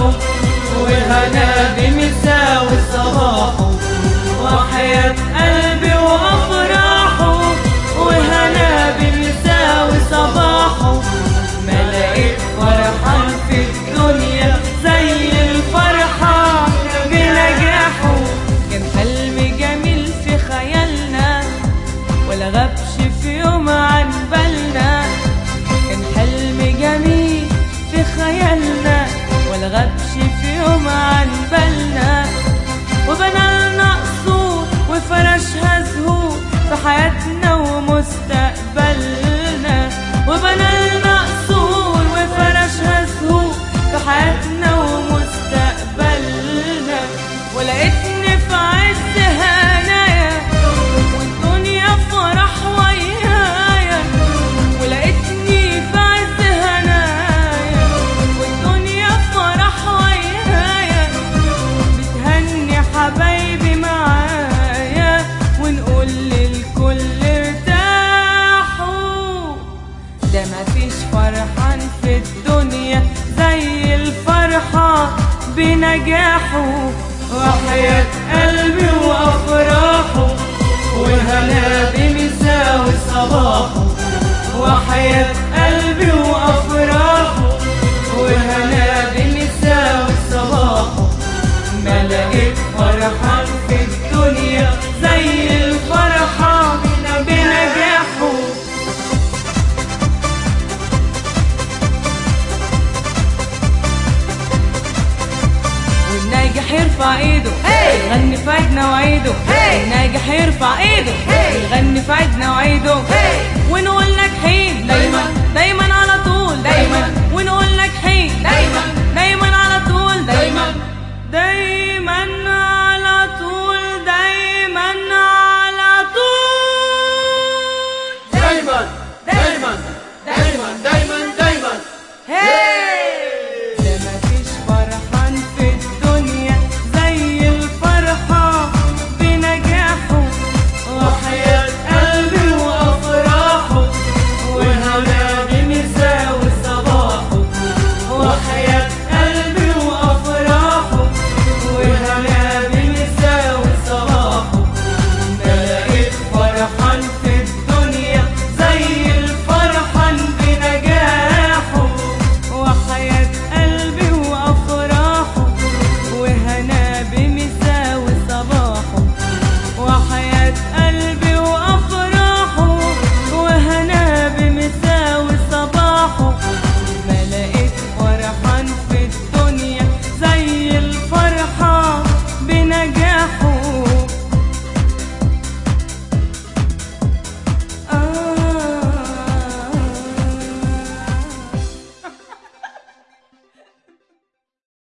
وافراحه وهنا بمساوي صباحه وحياة قلبي وافراحه وهنا بمساوي صباحه ما لقيت فرحان في الدنيا زي الفرحة بنجاحه كان حلم جميل في خيالنا ولا غابش في يوم عن بالنا كان حلم جميل في خيالنا ولا غابش في يوم عن بالنا وبنى لنا قصور وفرشها زهور في حياتنا ومستقبلنا وبنى لنا قصور وفرشها زهور في حياتنا ومستقبلنا ولقيتني في عز هنايا والدنيا فرح ويايا ولقيتني في عز هنايا والدنيا فرح ويايا بتهني حبايبي معايا ونقول للكل ارتاحوا ده مفيش فرحان في الدنيا زي الفرحة بنجاحه وحياة قلبي وأفراحه وهنا بمساوي صباحه وحياة قلبي وأفراحه وهنا بمساوي صباحه ما لقيت فرحان في الدنيا زي الفرحة بنجاحه والناجح يرفع ايده يغني في عيدنا وعيده الناجح يرفع ايده يغني في عيدنا وعيده ونقول لك حين دايما دايما على طول دايما ونقول لك حين دايما دايما